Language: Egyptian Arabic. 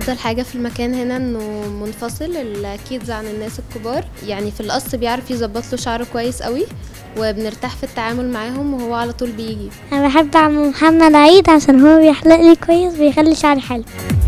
افضل حاجه في المكان هنا انه منفصل الكيدز عن الناس الكبار يعني في القص بيعرف يظبط له شعره كويس قوي وبنرتاح في التعامل معاهم وهو على طول بيجي انا بحب عم محمد عيد عشان هو بيحلق لي كويس بيخلي شعري حلو